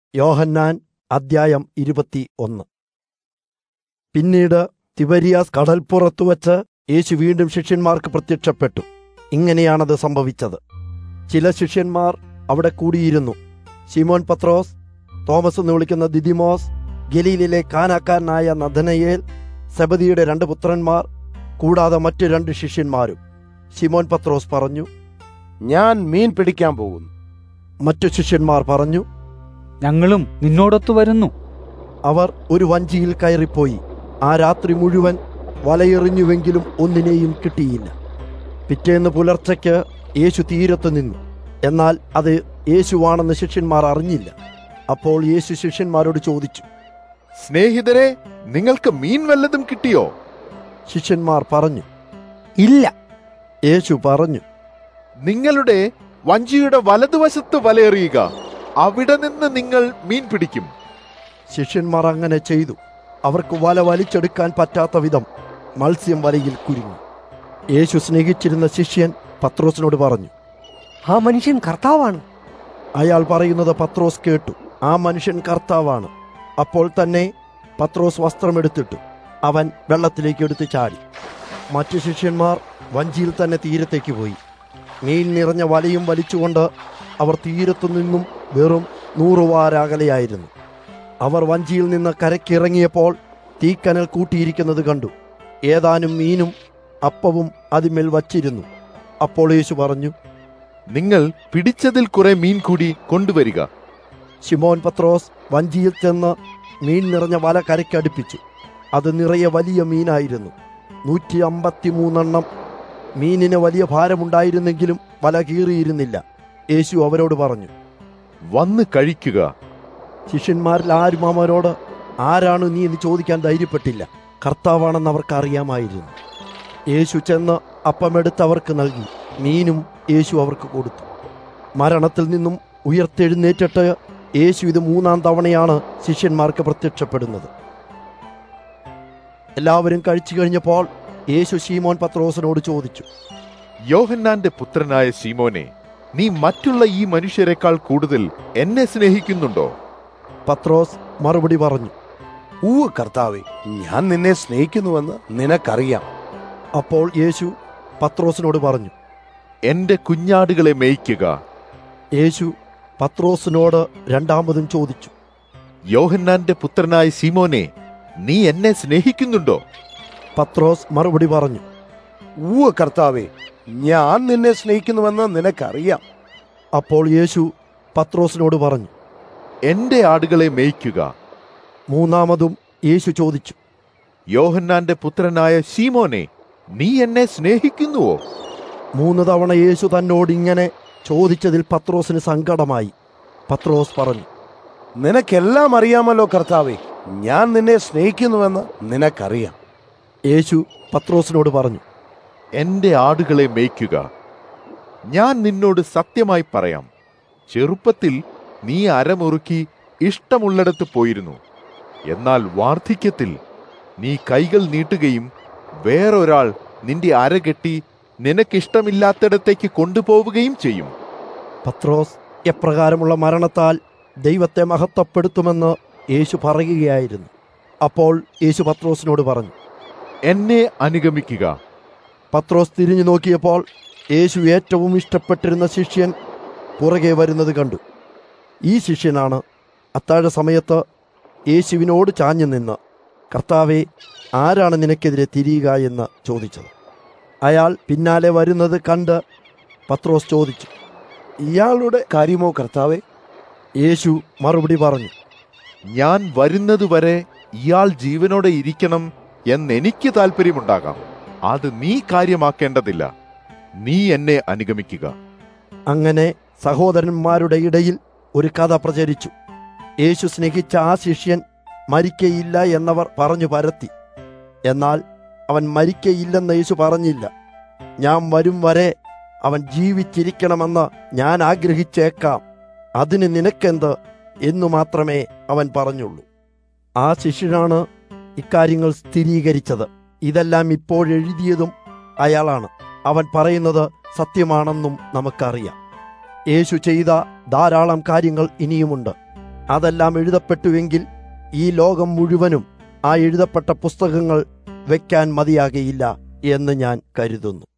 യോഹന്നാൻ അദ്ധ്യായം ഇരുപത്തി ഒന്ന് പിന്നീട് തിബരിയാസ് കടൽപ്പുറത്തു വച്ച് യേശു വീണ്ടും ശിഷ്യന്മാർക്ക് പ്രത്യക്ഷപ്പെട്ടു ഇങ്ങനെയാണത് സംഭവിച്ചത് ചില ശിഷ്യന്മാർ അവിടെ കൂടിയിരുന്നു ശിമോൻ പത്രോസ് തോമസ് എന്ന് വിളിക്കുന്ന ദിദിമോസ് ഗലീലിലെ കാനാക്കാരനായ നദനയേൽ സെബദിയുടെ രണ്ട് പുത്രന്മാർ കൂടാതെ മറ്റു രണ്ട് ശിഷ്യന്മാരും ശിമോൻ പത്രോസ് പറഞ്ഞു ഞാൻ മീൻ പിടിക്കാൻ പോകുന്നു മറ്റു ശിഷ്യന്മാർ പറഞ്ഞു ഞങ്ങളും നിന്നോടൊത്തു വരുന്നു അവർ ഒരു വഞ്ചിയിൽ കയറിപ്പോയി ആ രാത്രി മുഴുവൻ വലയെറിഞ്ഞുവെങ്കിലും ഒന്നിനെയും കിട്ടിയില്ല പിറ്റേന്ന് പുലർച്ചയ്ക്ക് യേശു തീരത്ത് നിന്നു എന്നാൽ അത് യേശുവാണെന്ന് ശിഷ്യന്മാർ അറിഞ്ഞില്ല അപ്പോൾ യേശു ശിഷ്യന്മാരോട് ചോദിച്ചു സ്നേഹിതരെ നിങ്ങൾക്ക് മീൻ വല്ലതും കിട്ടിയോ ശിഷ്യന്മാർ പറഞ്ഞു ഇല്ല യേശു പറഞ്ഞു നിങ്ങളുടെ വഞ്ചിയുടെ വലതുവശത്ത് വലയെറിയുക അവിടെ നിന്ന് നിങ്ങൾ മീൻ പിടിക്കും ശിഷ്യന്മാർ അങ്ങനെ ചെയ്തു അവർക്ക് വല വലിച്ചെടുക്കാൻ പറ്റാത്ത വിധം മത്സ്യം വലയിൽ കുരുങ്ങി യേശു സ്നേഹിച്ചിരുന്ന ശിഷ്യൻ പത്രോസിനോട് പറഞ്ഞു ആ മനുഷ്യൻ കർത്താവാണ് അയാൾ പറയുന്നത് പത്രോസ് കേട്ടു ആ മനുഷ്യൻ കർത്താവാണ് അപ്പോൾ തന്നെ പത്രോസ് വസ്ത്രമെടുത്തിട്ടു അവൻ വെള്ളത്തിലേക്ക് എടുത്ത് ചാടി മറ്റു ശിഷ്യന്മാർ വഞ്ചിയിൽ തന്നെ തീരത്തേക്ക് പോയി മീൻ നിറഞ്ഞ വലയും വലിച്ചുകൊണ്ട് അവർ തീരത്തു നിന്നും വെറും നൂറുവാരകലെയായിരുന്നു അവർ വഞ്ചിയിൽ നിന്ന് കരക്കിറങ്ങിയപ്പോൾ തീക്കനൽ കൂട്ടിയിരിക്കുന്നത് കണ്ടു ഏതാനും മീനും അപ്പവും അതിന്മേൽ വച്ചിരുന്നു അപ്പോൾ യേശു പറഞ്ഞു നിങ്ങൾ പിടിച്ചതിൽ കുറെ മീൻ കൂടി കൊണ്ടുവരിക ശിമോൻ പത്രോസ് വഞ്ചിയിൽ ചെന്ന് മീൻ നിറഞ്ഞ വല കരയ്ക്കടുപ്പിച്ചു അത് നിറയെ വലിയ മീനായിരുന്നു നൂറ്റി അമ്പത്തിമൂന്നെണ്ണം മീനിന് വലിയ ഭാരമുണ്ടായിരുന്നെങ്കിലും വല കീറിയിരുന്നില്ല യേശു അവരോട് പറഞ്ഞു വന്ന് കഴിക്കുക ശിഷ്യന്മാരിൽ ആരും അവരോട് ആരാണ് നീ എന്ന് ചോദിക്കാൻ ധൈര്യപ്പെട്ടില്ല കർത്താവാണെന്ന് അവർക്ക് അറിയാമായിരുന്നു യേശു ചെന്ന് അപ്പമെടുത്ത് അവർക്ക് നൽകി മീനും യേശു അവർക്ക് കൊടുത്തു മരണത്തിൽ നിന്നും ഉയർത്തെഴുന്നേറ്റിട്ട് യേശു ഇത് മൂന്നാം തവണയാണ് ശിഷ്യന്മാർക്ക് പ്രത്യക്ഷപ്പെടുന്നത് എല്ലാവരും കഴിച്ചു കഴിഞ്ഞപ്പോൾ യേശു ശീമോൻ പത്രോസിനോട് ചോദിച്ചു യോഹന്നാന്റെ പുത്രനായ ശീമോനെ നീ മറ്റുള്ള ഈ മനുഷ്യരെക്കാൾ കൂടുതൽ എന്നെ സ്നേഹിക്കുന്നുണ്ടോ പത്രോസ് മറുപടി പറഞ്ഞു ഊവ് കർത്താവെ ഞാൻ നിന്നെ സ്നേഹിക്കുന്നുവെന്ന് നിനക്കറിയാം അപ്പോൾ യേശു പത്രോസിനോട് പറഞ്ഞു എന്റെ കുഞ്ഞാടുകളെ മേയ്ക്കുക യേശു പത്രോസിനോട് രണ്ടാമതും ചോദിച്ചു യോഹന്നാന്റെ പുത്രനായ ശീമോനെ നീ എന്നെ സ്നേഹിക്കുന്നുണ്ടോ പത്രോസ് മറുപടി പറഞ്ഞു ഊവ് കർത്താവെ ഞാൻ നിന്നെ സ്നേഹിക്കുന്നുവെന്ന് നിനക്കറിയാം അപ്പോൾ യേശു പത്രോസിനോട് പറഞ്ഞു എന്റെ ആടുകളെ മേയ്ക്കുക മൂന്നാമതും യേശു ചോദിച്ചു യോഹന്നാന്റെ പുത്രനായ ശീമോനെ നീ എന്നെ സ്നേഹിക്കുന്നുവോ മൂന്ന് തവണ യേശു തന്നോട് ഇങ്ങനെ ചോദിച്ചതിൽ പത്രോസിന് സങ്കടമായി പത്രോസ് പറഞ്ഞു നിനക്കെല്ലാം അറിയാമല്ലോ കർത്താവെ ഞാൻ നിന്നെ സ്നേഹിക്കുന്നുവെന്ന് നിനക്കറിയാം യേശു പത്രോസിനോട് പറഞ്ഞു എന്റെ ആടുകളെ മേയ്ക്കുക ഞാൻ നിന്നോട് സത്യമായി പറയാം ചെറുപ്പത്തിൽ നീ അരമുറുക്കി ഇഷ്ടമുള്ളിടത്ത് പോയിരുന്നു എന്നാൽ വാർദ്ധക്യത്തിൽ നീ കൈകൾ നീട്ടുകയും വേറൊരാൾ നിന്റെ അരകെട്ടി നിനക്കിഷ്ടമില്ലാത്തിടത്തേക്ക് കൊണ്ടുപോവുകയും ചെയ്യും പത്രോസ് എപ്രകാരമുള്ള മരണത്താൽ ദൈവത്തെ മഹത്വപ്പെടുത്തുമെന്ന് യേശു പറയുകയായിരുന്നു അപ്പോൾ യേശു പത്രോസിനോട് പറഞ്ഞു എന്നെ അനുഗമിക്കുക പത്രോസ് തിരിഞ്ഞു നോക്കിയപ്പോൾ യേശു ഏറ്റവും ഇഷ്ടപ്പെട്ടിരുന്ന ശിഷ്യൻ പുറകെ വരുന്നത് കണ്ടു ഈ ശിഷ്യനാണ് അത്താഴ സമയത്ത് യേശുവിനോട് ചാഞ്ഞു നിന്ന് കർത്താവെ ആരാണ് നിനക്കെതിരെ തിരിയുക എന്ന് ചോദിച്ചത് അയാൾ പിന്നാലെ വരുന്നത് കണ്ട് പത്രോസ് ചോദിച്ചു ഇയാളുടെ കാര്യമോ കർത്താവെ യേശു മറുപടി പറഞ്ഞു ഞാൻ വരുന്നതുവരെ ഇയാൾ ജീവനോടെ ഇരിക്കണം എന്നെനിക്ക് താല്പര്യമുണ്ടാകാം അത് നീ കാര്യമാക്കേണ്ടതില്ല നീ എന്നെ അനുഗമിക്കുക അങ്ങനെ സഹോദരന്മാരുടെ ഇടയിൽ ഒരു കഥ പ്രചരിച്ചു യേശു സ്നേഹിച്ച ആ ശിഷ്യൻ മരിക്കയില്ല എന്നവർ പറഞ്ഞു പരത്തി എന്നാൽ അവൻ മരിക്കയില്ലെന്ന് യേശു പറഞ്ഞില്ല ഞാൻ വരും വരെ അവൻ ജീവിച്ചിരിക്കണമെന്ന് ഞാൻ ആഗ്രഹിച്ചേക്കാം അതിന് നിനക്കെന്ത് എന്നു മാത്രമേ അവൻ പറഞ്ഞുള്ളൂ ആ ശിഷ്യനാണ് ഇക്കാര്യങ്ങൾ സ്ഥിരീകരിച്ചത് ഇതെല്ലാം ഇപ്പോഴെഴുതിയതും അയാളാണ് അവൻ പറയുന്നത് സത്യമാണെന്നും നമുക്കറിയാം യേശു ചെയ്ത ധാരാളം കാര്യങ്ങൾ ഇനിയുമുണ്ട് അതെല്ലാം എഴുതപ്പെട്ടുവെങ്കിൽ ഈ ലോകം മുഴുവനും ആ എഴുതപ്പെട്ട പുസ്തകങ്ങൾ വെക്കാൻ മതിയാകയില്ല എന്ന് ഞാൻ കരുതുന്നു